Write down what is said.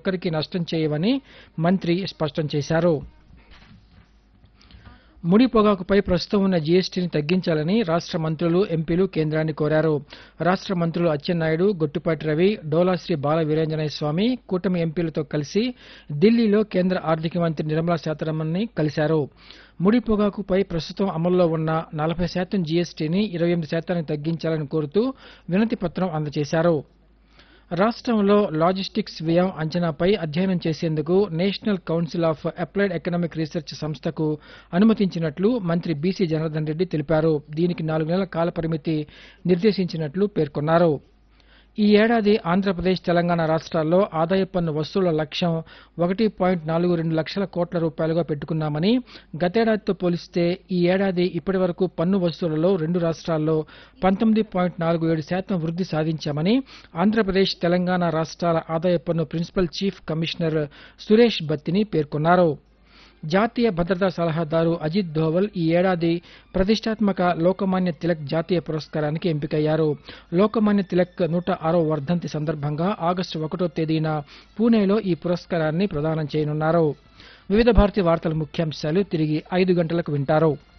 ఒక్కరికి నష్టం చేయవని మంత్రి స్పష్టం చేశారు ముడి పొగాకుపై ప్రస్తుతం ఉన్న జీఎస్టీని తగ్గించాలని రాష్ట్ర మంత్రులు ఎంపీలు కేంద్రాన్ని కోరారు రాష్ట్ర మంత్రులు అచ్చెన్నాయుడు గొట్టిపాటి రవి డోలాశ్రీ బాల వీరేంజనేయ స్వామి కూటమి ఎంపీలతో కలిసి ఢిల్లీలో కేంద్ర ఆర్థిక మంత్రి నిర్మలా సీతారామన్ని కలిశారు ముడి పొగాకుపై ప్రస్తుతం అమల్లో ఉన్న నలభై శాతం జీఎస్టీని ఇరవై ఎనిమిది శాతానికి తగ్గించాలని కోరుతూ వినతి పత్రం అందజేశారు రాష్ట్రంలో లాజిస్టిక్స్ వ్యయం అంచనాపై అధ్యయనం చేసేందుకు national council of applied economic research సంస్థకు అనుమతించినట్లు మంత్రి బీసీ జనార్దన్ రెడ్డి తెలిపారు దీనికి నాలుగు నెలల కాల పరిమితి నిర్దేశించినట్లు పేర్కొన్నారు ఈ ఏడాది ఆంధ్రప్రదేశ్ తెలంగాణ రాష్ట్రాల్లో ఆదాయ పన్ను వసూళ్ల లక్ష్యం ఒకటి పాయింట్ నాలుగు రెండు లక్షల కోట్ల రూపాయలుగా పెట్టుకున్నామని గతేడాదితో పోలిస్తే ఈ ఏడాది ఇప్పటి వరకు పన్ను వసూళ్లలో రెండు రాష్ట్రాల్లో పంతొమ్మిది పాయింట్ నాలుగు ఏడు శాతం వృద్ధి సాధించామని ఆంధ్రప్రదేశ్ తెలంగాణ రాష్ట్రాల ఆదాయ పన్ను principal chief commissioner Suresh Battini పేర్కొన్నారు జాతీయ భద్రతా సలహాదారు అజిత్ ధోవల్ ఈ ఏడాది ప్రతిష్టాత్మక లోకమాన్య తిలక్ జాతీయ పురస్కారానికి ఎంపికయ్యారు లోకమాన్య తిలక్ నూట ఆరో వర్ధంతి సందర్భంగా ఆగస్టు ఒకటో తేదీన పూణేలో ఈ పురస్కారాన్ని ప్రదానం చేయనున్నారు వివిధ భారతి వార్తల ముఖ్యాంశాలు తిరిగి ఐదు గంటలకు వింటారు